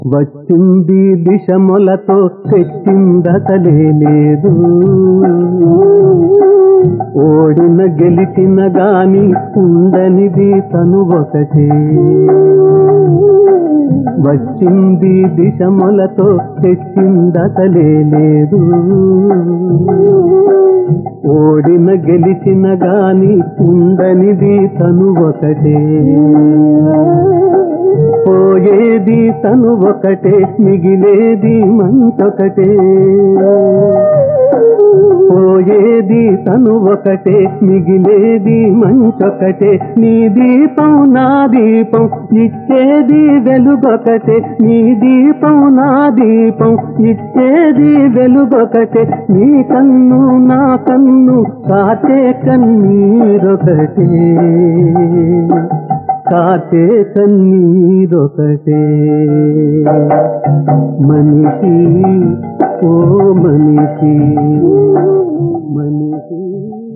వచ్చింది దిశములతో తెచ్చిందసలే లేదు ఓడిన గెలిచిన గాని ఉండనిది తను ఒకటే వచ్చింది దిశములతో తెచ్చిందసలే లేదు ఓడిన గెలిచిన గాని ఉండనిది తను ఒకటే పోయేది తను ఒకటే మిగిలేది మంచొకటే పోయేది తను ఒకటే మిగిలేది మంచొకటే నీ దీపం నా దీపం ఇచ్చేది వెలుగొకటే నీ దీపం నా దీపం ఇచ్చేది వెలుగొకటే నీ కన్ను నా కన్ను కాచే కన్నీరొకటే కాచే కన్నీరొకటే మనిషి ఓ మనిషి మనిషి